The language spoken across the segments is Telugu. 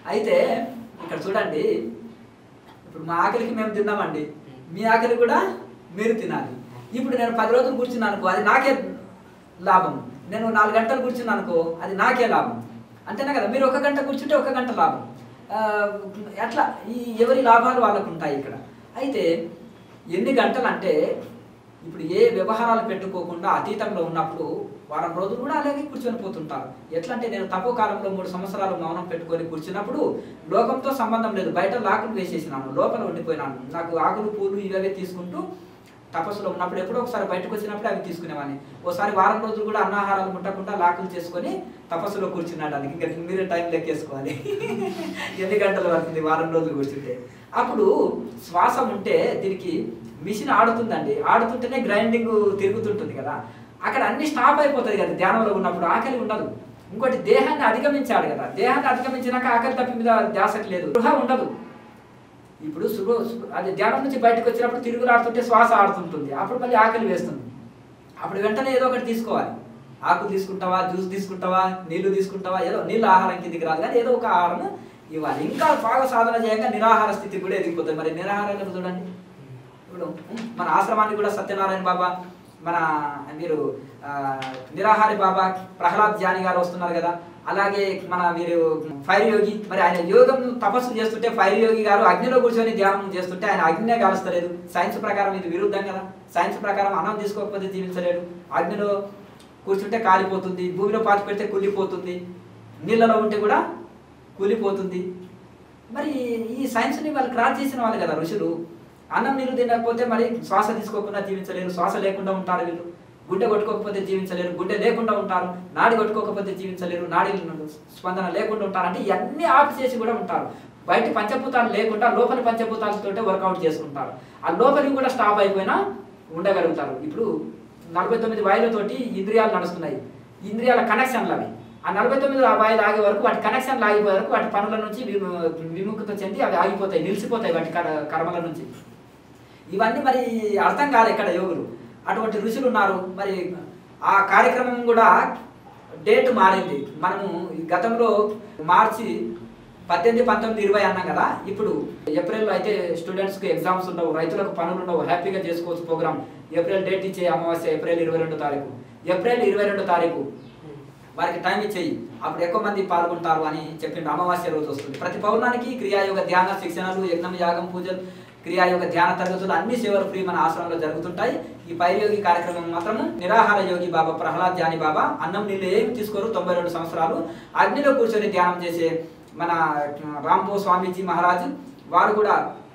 అయితే ఇక్కడ చూడండి ఇప్పుడు మా ఆకలికి మేము తిన్నామండి మీ ఆకలి కూడా మీరు తినాలి ఇప్పుడు నేను పది రోజులు కూర్చున్నాను అనుకో అది నాకే లాభం నేను నాలుగు గంటలు కూర్చున్నాను అనుకో అది నాకే లాభం అంతేనా కదా మీరు ఒక గంట కూర్చుంటే ఒక గంట లాభం ఆ, అట్లా ఈ ఎవరి లాభాలు వాళ్ళకు ఉంటాయి ఇక్కడ అయితే ఎన్ని గంటలు అంటే ఇప్పుడు ఏ వ్యవహారాలు పెట్టుకోకుండా అతీతంలో ఉన్నప్పుడు వారం రోజులు కూడా అలాగే కూర్చొని పోతుంటారు ఎట్లా అంటే నేను తక్కువ కాలంలో మూడు సంవత్సరాలు మౌనం పెట్టుకొని కూర్చున్నప్పుడు లోకంతో సంబంధం లేదు బయట లాకులు వేసేసినాను లోపల ఉండిపోయినాను నాకు ఆకులు పూలు ఇవే తీసుకుంటూ తపస్సులో ఉన్నప్పుడు ఎప్పుడో ఒకసారి బయటకు వచ్చినప్పుడు అవి తీసుకునేవాడిని ఓసారి వారం రోజులు కూడా అన్నాహారాలు ముట్టకుండా లాకులు చేసుకొని తపస్సులో కూర్చున్నాడు అది ఇంకా మీరే టైం లెక్కేసుకోవాలి ఎన్ని గంటలు పడుతుంది వారం రోజులు కూర్చుంటే అప్పుడు శ్వాస ఉంటే దీనికి మిషన్ ఆడుతుందండి ఆడుతుంటేనే గ్రైండింగ్ తిరుగుతుంటుంది కదా అక్కడ అన్ని స్టాప్ అయిపోతుంది కదా ధ్యానంలో ఉన్నప్పుడు ఆకలి ఉండదు ఇంకోటి దేహాన్ని అధిగమించాడు కదా దేహాన్ని అధిగమించినాక ఆకలి తప్పి మీద ధ్యాసకు లేదు గృహ ఉండదు ఇప్పుడు సుగ సు- అది ధ్యానం నుంచి బయటకు వచ్చినప్పుడు తిరుగులాడుతుంటే శ్వాస ఆడుతుంటుంది అప్పుడు మళ్ళీ ఆకలి వేస్తుంది అప్పుడు వెంటనే ఏదో ఒకటి తీసుకోవాలి ఆకు తీసుకుంటావా జ్యూస్ తీసుకుంటావా నీళ్లు తీసుకుంటావా ఏదో నీళ్ళు ఆహారం కిందికి రాదు కానీ ఏదో ఒక ఆహారం ఇవ్వాలి ఇంకా బాగా సాధన చేయగా నిరాహార స్థితి కూడా ఎదిగిపోతుంది మరి నిరాహారాలను చూడండి ఇప్పుడు ఉం, మన ఆశ్రమానికి కూడా సత్యనారాయణ బాబా మన మీరు ఆ, నిరాహారి బాబా ప్రహ్లాద్ జాని గారు వస్తున్నారు కదా అలాగే మన మీరు ఫైర్ యోగి మరి ఆయన యోగం తపస్సు చేస్తుంటే ఫైర్ యోగి గారు అగ్నిలో కూర్చొని ధ్యానం చేస్తుంటే ఆయన అగ్నినే కాలుస్తలేదు సైన్స్ ప్రకారం ఇది విరుద్ధం కదా సైన్స్ ప్రకారం అన్నం తీసుకోకపోతే జీవించలేడు అగ్నిలో కూర్చుంటే కాలిపోతుంది భూమిలో పాతి పెడితే కుళ్ళిపోతుంది నీళ్ళలో ఉంటే కూడా కూలిపోతుంది మరి ఈ సైన్స్ని వాళ్ళు క్రాస్ చేసిన వాళ్ళు కదా ఋషులు అన్నం నీళ్ళు తినకపోతే మరి శ్వాస తీసుకోకుండా జీవించలేరు శ్వాస లేకుండా ఉంటారు వీళ్ళు గుండె కొట్టుకోకపోతే జీవించలేరు గుండె లేకుండా ఉంటారు నాడి కొట్టుకోకపోతే జీవించలేరు నాడి స్పందన లేకుండా ఉంటారు అంటే ఇవన్నీ ఆఫ్ చేసి కూడా ఉంటారు బయట పంచభూతాలు లేకుండా లోపలి పంచభూతాలతోటే వర్కౌట్ చేసుకుంటారు ఆ లోపలికి కూడా స్టాప్ అయిపోయినా ఉండగలుగుతారు ఇప్పుడు నలభై తొమ్మిది వాయులతోటి ఇంద్రియాలు నడుస్తున్నాయి ఇంద్రియాల కనెక్షన్లు అవి ఆ నలభై తొమ్మిది వాయిలు ఆగే వరకు వాటి కనెక్షన్లు ఆగిపోయే వరకు వాటి పనుల నుంచి విము- విముఖత చెంది అవి ఆగిపోతాయి నిలిచిపోతాయి వాటి కర- కర్మల నుంచి ఇవన్నీ మరి అర్థం కాదు ఇక్కడ యోగులు అటువంటి ఋషులు ఉన్నారు మరి ఆ కార్యక్రమం కూడా డేట్ మారింది మనము ఈ గతంలో మార్చి పద్దెనిమిది పంతొమ్మిది ఇరవై అన్నాం కదా ఇప్పుడు ఏప్రిల్లో అయితే స్టూడెంట్స్కి ఎగ్జామ్స్ ఉండవు రైతులకు పనులు ఉండవు హ్యాపీగా చేసుకోవచ్చు ప్రోగ్రామ్ ఏప్రిల్ డేట్ ఇచ్చే అమావాస్య ఏప్రిల్ ఇరవై రెండు తారీఖు ఏప్రిల్ ఇరవై రెండు తారీఖు వారికి టైం ఇచ్చేయి అప్పుడు ఎక్కువ మంది పాల్గొంటారు అని చెప్పిండు అమావాస్య రోజు వస్తుంది ప్రతి పౌర్ణానికి క్రియాయోగ ధ్యాన శిక్షణలు యజ్ఞం యాగం పూజలు క్రియాయోగ ధ్యాన తరగతులు అన్ని సేవలు ఫ్రీ మన ఆశ్రమంలో జరుగుతుంటాయి ఈ పైరయోగి కార్యక్రమం మాత్రం నిరాహార యోగి బాబా ప్రహ్లాద్ జాని బాబా అన్నం నీళ్ళు ఏమి తీసుకోరు తొంభై రెండు సంవత్సరాలు అగ్నిలో కూర్చొని ధ్యానం చేసే మన రాంబో స్వామీజీ మహారాజు వారు కూడా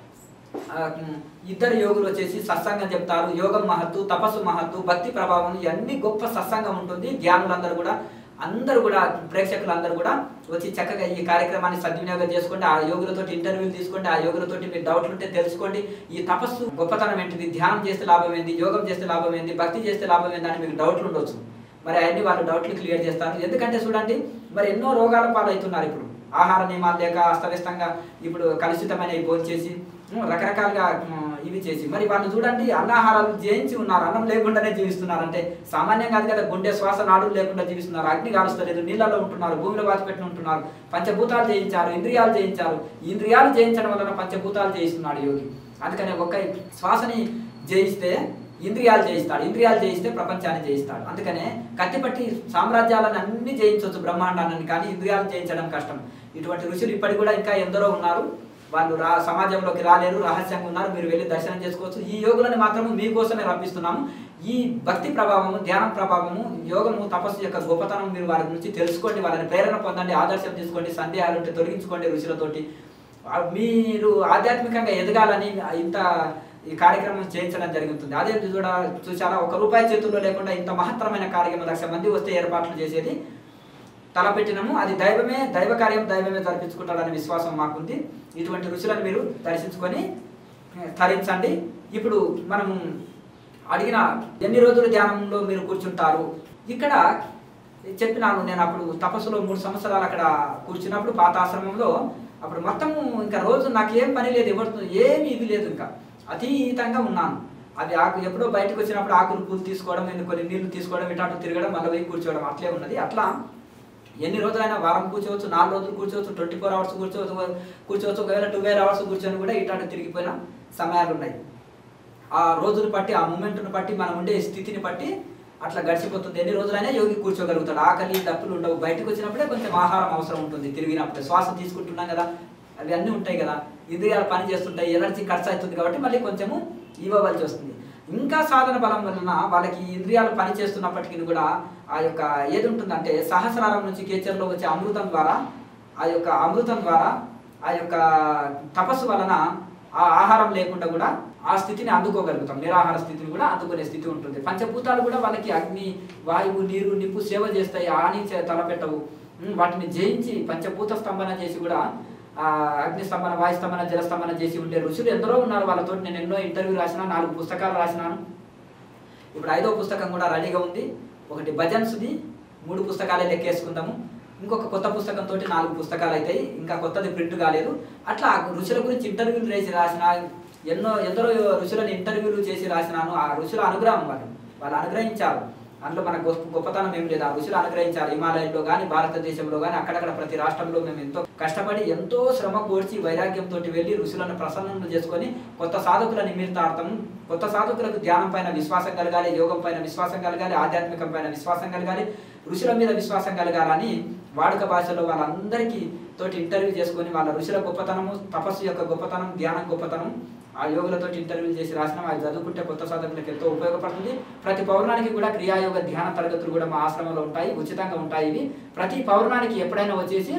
ఆ, ఉమ్, ఇద్దరు యోగులు వచ్చేసి సత్సంగం చెప్తారు యోగం మహత్తు తపస్సు మహత్తు భక్తి ప్రభావం ఇవన్నీ గొప్ప సత్సంగం ఉంటుంది ధ్యానులందరూ కూడా అందరూ కూడా ప్రేక్షకులందరూ కూడా వచ్చి చక్కగా ఈ కార్యక్రమాన్ని సద్వినియోగం చేసుకోండి ఆ యోగులతో ఇంటర్వ్యూలు తీసుకోండి ఆ యోగులతోటి మీరు డౌట్లు ఉంటే తెలుసుకోండి ఈ తపస్సు గొప్పతనం ఏంటిది ధ్యానం చేస్తే లాభం ఏంది యోగం చేస్తే లాభం ఏంది భక్తి చేస్తే లాభం ఏంది అని మీకు డౌట్లు ఉండొచ్చు మరి అవన్నీ వాళ్ళు డౌట్లు క్లియర్ చేస్తారు ఎందుకంటే చూడండి మరి ఎన్నో రోగాల పాలవుతున్నారు ఇప్పుడు ఆహార నియమాలు లేక అస్తవ్యస్తంగా ఇప్పుడు కలుషితమైన భోజనం చేసి ఉమ్, రకరకాలుగా ఉమ్, ఇవి చేసి మరి వాళ్ళు చూడండి అన్నాహారాలు జయించి ఉన్నారు అన్నం లేకుండానే జీవిస్తున్నారు అంటే సామాన్యం కాదు కదా గుండె శ్వాస నాడులు లేకుండా జీవిస్తున్నారు అగ్ని కాలుస్తలేదు నీళ్ళలో ఉంటున్నారు భూమిలో వాచిపెట్టి ఉంటున్నారు పంచభూతాలు జయించారు ఇంద్రియాలు జయించారు ఈ ఇంద్రియాలు జయించడం వలన పంచభూతాలు జయిస్తున్నాడు యోగి అందుకనే ఒక్క శ్వాసని జయిస్తే ఇంద్రియాలు జయిస్తాడు ఇంద్రియాలు జయిస్తే ప్రపంచాన్ని జయిస్తాడు అందుకనే కత్తిపట్టి సామ్రాజ్యాలను అన్ని జయించవచ్చు బ్రహ్మాండాన్ని కానీ ఇంద్రియాలు జయించడం కష్టం ఇటువంటి ఋషులు ఇప్పటికి కూడా ఇంకా ఎందరో ఉన్నారు వాళ్ళు రా సమాజంలోకి రాలేరు రహస్యంగా ఉన్నారు మీరు వెళ్ళి దర్శనం చేసుకోవచ్చు ఈ యోగులను మాత్రము మీకోసమే రప్పిస్తున్నాము ఈ భక్తి ప్రభావము ధ్యానం ప్రభావము యోగము తపస్సు యొక్క గొప్పతనం మీరు వారి నుంచి తెలుసుకోండి వాళ్ళని ప్రేరణ పొందండి ఆదర్శం తీసుకోండి సందేహాలు ఉంటే తొలగించుకోండి ఋషులతోటి ఆ, మీరు ఆధ్యాత్మికంగా ఎదగాలని ఇంత ఈ కార్యక్రమం చేయించడం జరుగుతుంది అదే చూడ చూసారా ఒక రూపాయి చేతుల్లో లేకుండా ఇంత మహత్తరమైన కార్యక్రమం లక్ష మంది వస్తే ఏర్పాట్లు చేసేది తలపెట్టినము అది దైవమే దైవ కార్యం దైవమే జరిపించుకుంటాడనే విశ్వాసం మాకుంది ఇటువంటి రుచులను మీరు దర్శించుకొని ఏ, తరించండి ఇప్పుడు మనము అడిగిన ఎన్ని రోజులు ధ్యానంలో మీరు కూర్చుంటారు ఇక్కడ చెప్పినాను నేను అప్పుడు తపస్సులో మూడు సంవత్సరాలు అక్కడ కూర్చున్నప్పుడు పాత ఆశ్రమంలో అప్పుడు మొత్తము ఇంకా రోజు నాకు ఏం పని లేదు ఎవరితో ఏమి ఇది లేదు ఇంకా అతీతంగా ఉన్నాను అది ఆకు ఎప్పుడో బయటకు వచ్చినప్పుడు ఆకులు పూలు తీసుకోవడం నేను కొన్ని నీళ్లు తీసుకోవడం ఇటు అటు తిరగడం మళ్ళీ పోయి కూర్చోవడం అట్లే ఉన్నది అట్లా ఎన్ని రోజులైనా వారం కూర్చోవచ్చు నాలుగు రోజులు కూర్చోవచ్చు ట్వంటీ ఫోర్ అవర్స్ కూర్చోవచ్చు కూర్చోవచ్చు ఒకవేళ ట్వెల్వ్ అవర్స్ కూర్చొని కూడా ఇట్లాంటి తిరిగిపోయిన సమయాలు ఉన్నాయి ఆ రోజును బట్టి ఆ మూమెంట్ను బట్టి మనం ఉండే స్థితిని బట్టి అట్లా గడిచిపోతుంది ఎన్ని రోజులైనా యోగి కూర్చోగలుగుతాడు ఆకలి దప్పులు ఉండవు బయటకు వచ్చినప్పుడే కొంచెం ఆహారం అవసరం ఉంటుంది తిరిగినప్పుడే శ్వాస తీసుకుంటున్నాం కదా అవి అన్నీ ఉంటాయి కదా ఇంద్రియాలు పని చేస్తుంటాయి ఎనర్జీ ఖర్చు అవుతుంది కాబట్టి మళ్ళీ కొంచెము ఇవ్వవలసి వస్తుంది ఇంకా సాధన బలం వలన వాళ్ళకి ఈ ఇంద్రియాలు పని చేస్తున్నప్పటికీ కూడా ఆ యొక్క ఏది ఉంటుందంటే సహస్రారం నుంచి కేచర్లో వచ్చే అమృతం ద్వారా ఆ యొక్క అమృతం ద్వారా ఆ యొక్క తపస్సు వలన ఆ ఆహారం లేకుండా కూడా ఆ స్థితిని అందుకోగలుగుతాం నిరాహార స్థితిని కూడా అందుకునే స్థితి ఉంటుంది పంచభూతాలు కూడా వాళ్ళకి అగ్ని వాయువు నీరు నిప్పు సేవ చేస్తాయి ఆని చే- తలపెట్టవు ఉమ్, వాటిని జయించి పంచభూత స్తంభన చేసి కూడా ఆ అగ్ని స్తంభన వాయు స్తంభన జల స్తంభన చేసి ఉండే ఋషులు ఎందరో ఉన్నారు వాళ్ళతో నేను ఎన్నో ఇంటర్వ్యూ రాసిన నాలుగు పుస్తకాలు రాసినాను ఇప్పుడు ఐదో పుస్తకం కూడా రెడీగా ఉంది ఒకటి భజన్స్ది మూడు పుస్తకాలే లెక్కేసుకుందాము ఇంకొక కొత్త పుస్తకంతో నాలుగు పుస్తకాలు అవుతాయి ఇంకా కొత్తది ప్రింట్ కాలేదు అట్లా ఋషుల గురించి ఇంటర్వ్యూలు చేసి రాసిన ఎన్నో ఎందరో ఋషులను ఇంటర్వ్యూలు చేసి రాసినాను ఆ ఋషుల అనుగ్రహం వాళ్ళు వాళ్ళు అనుగ్రహించారు అందులో మన గొప్ప గొప్పతనం ఏం లేదు ఆ ఋషులు అనుగ్రహించారు హిమాలయంలో కానీ భారతదేశంలో కానీ అక్కడక్కడ ప్రతి రాష్ట్రంలో మేము ఎంతో కష్టపడి ఎంతో శ్రమ కోర్చి వైరాగ్యంతో వెళ్ళి ఋషులను ప్రసన్నం చేసుకొని కొత్త సాధకుల నిమిత్తార్థం కొత్త సాధకులకు ధ్యానం పైన విశ్వాసం కలగాలి యోగం పైన విశ్వాసం కలగాలి ఆధ్యాత్మికం పైన విశ్వాసం కలగాలి ఋషుల మీద విశ్వాసం కలగాలని వాడుక భాషలో వాళ్ళందరికీ తోటి ఇంటర్వ్యూ చేసుకొని వాళ్ళ ఋషుల గొప్పతనము తపస్సు యొక్క గొప్పతనం ధ్యానం గొప్పతనం ఆ యోగులతో ఇంటర్వ్యూ చేసి రాసిన అవి చదువుకుంటే కొత్త సాధకులకు ఎంతో ఉపయోగపడుతుంది ప్రతి పౌర్ణానికి కూడా క్రియాయోగ ధ్యాన తరగతులు కూడా మా ఆశ్రమంలో ఉంటాయి ఉచితంగా ఉంటాయి ఇవి ప్రతి పౌర్ణానికి ఎప్పుడైనా వచ్చేసి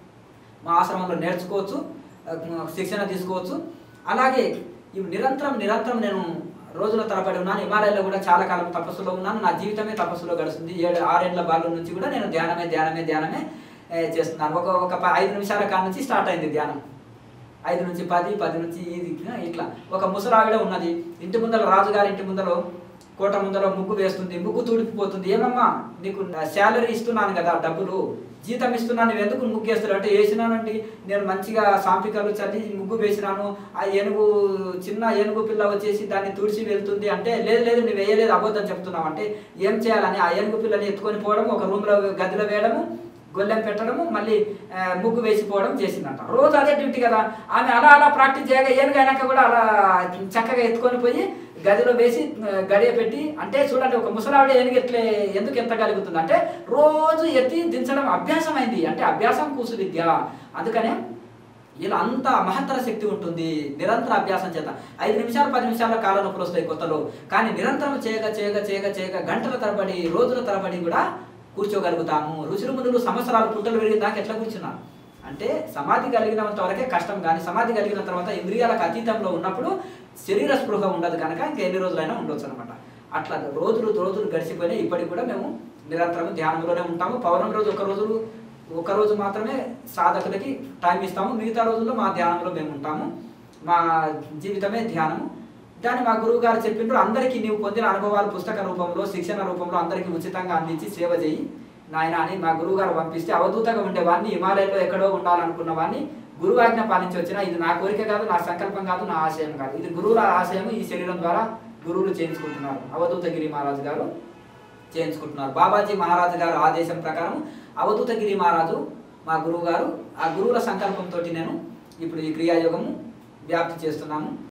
మా ఆశ్రమంలో నేర్చుకోవచ్చు ఆ, శిక్షణ తీసుకోవచ్చు అలాగే ఇవి నిరంతరం నిరంతరం నేను రోజుల తరబడి ఉన్నాను హిమాలయాల్లో కూడా చాలా కాలం తపస్సులో ఉన్నాను నా జీవితమే తపస్సులో గడుస్తుంది ఏడు ఆరేళ్ల బాల్యం నుంచి కూడా నేను ధ్యానమే ధ్యానమే ధ్యానమే ఏ, చేస్తున్నాను ఒక ఒక ప- ఐదు నిమిషాల కాడ నుంచి స్టార్ట్ అయింది ధ్యానం ఐదు నుంచి పది పది నుంచి ఇది ఇట్లా ఒక ముసలావిడ ఉన్నది ఇంటి ముందర రాజుగారి ఇంటి ముందర కోట ముందర ముగ్గు వేస్తుంది ముగ్గు తూడిపోతుంది ఏమమ్మా నీకు శాలరీ ఇస్తున్నాను కదా డబ్బులు జీతం ఇస్తున్నాను నువ్వు ఎందుకు ముగ్గు వేస్తాడు అంటే వేసినానండి నేను మంచిగా సాంపికలు చల్లి ముగ్గు వేసినాను ఆ ఏనుగు చిన్న ఏనుగు పిల్ల వచ్చేసి దాన్ని తుడిచి వెళ్తుంది అంటే లేదు లేదు నువ్వు వేయలేదు అబద్ధం చెప్తున్నావు అంటే ఏం చేయాలని ఆ ఏనుగు పిల్లని ఎత్తుకొని పోవడం ఒక రూమ్లో గదిలో వేయడము గొల్లెం పెట్టడము మళ్ళీ ఆ, ముగ్గు వేసిపోవడం చేసిందంట రోజు అదే డ్యూటీ కదా ఆమె అలా అలా ప్రాక్టీస్ చేయగా ఏనుగైనాక కూడా అలా చక్కగా ఎత్తుకొని పోయి గదిలో వేసి ఆ, గడియ పెట్టి అంటే చూడండి ఒక ముసలావిడ ఏనుగు ఎట్లే ఎందుకు ఎత్తగలుగుతుంది అంటే రోజు ఎత్తి దించడం అభ్యాసమైంది అంటే అభ్యాసం కూసు విద్య అందుకనే ఇలా అంత మహత్తర శక్తి ఉంటుంది నిరంతర అభ్యాసం చేత ఐదు నిమిషాలు పది నిమిషాల కాల నొప్పులు వస్తాయి కొత్తలో కానీ నిరంతరం చేయగా చేయగా చేయగా చేయగా గంటల తరబడి రోజుల తరబడి కూడా కూర్చోగలుగుతాము రుచులు మునులు సంవత్సరాలు పుట్టలు పెరిగిన దాకా ఎట్లా కూర్చున్నారు అంటే సమాధి కలిగినంత వరకే కష్టం కానీ సమాధి కలిగిన తర్వాత ఇంద్రియాలకు అతీతంలో ఉన్నప్పుడు శరీర స్పృహ ఉండదు కనుక ఇంకా ఎన్ని రోజులైనా ఉండొచ్చు అనమాట అట్లా రోజులు రోజులు గడిచిపోయినాయి ఇప్పటికి కూడా మేము నిరంతరం ధ్యానంలోనే ఉంటాము పౌర్ణమి రోజు ఒక రోజు ఒక రోజు మాత్రమే సాధకులకి టైం ఇస్తాము మిగతా రోజుల్లో మా ధ్యానంలో మేము ఉంటాము మా జీవితమే ధ్యానము దాన్ని మా గురువు గారు చెప్పిండ్రు అందరికీ నీవు పొందిన అనుభవాలు పుస్తక రూపంలో శిక్షణ రూపంలో అందరికీ ఉచితంగా అందించి సేవ చేయి నాయన అని మా గురువు గారు పంపిస్తే అవధూతగా ఉండేవాడిని హిమాలయంలో ఎక్కడో ఉండాలనుకున్న వాడిని గురువు ఆజ్ఞ పాలించి వచ్చిన ఇది నా కోరిక కాదు నా సంకల్పం కాదు నా ఆశయం కాదు ఇది గురువుల ఆశయం ఈ శరీరం ద్వారా గురువులు చేయించుకుంటున్నారు అవధూతగిరి మహారాజు గారు చేయించుకుంటున్నారు బాబాజీ మహారాజు గారు ఆదేశం ప్రకారం అవధూతగిరి మహారాజు మా గురువు గారు ఆ గురువుల సంకల్పంతో నేను ఇప్పుడు ఈ క్రియాయోగము వ్యాప్తి చేస్తున్నాము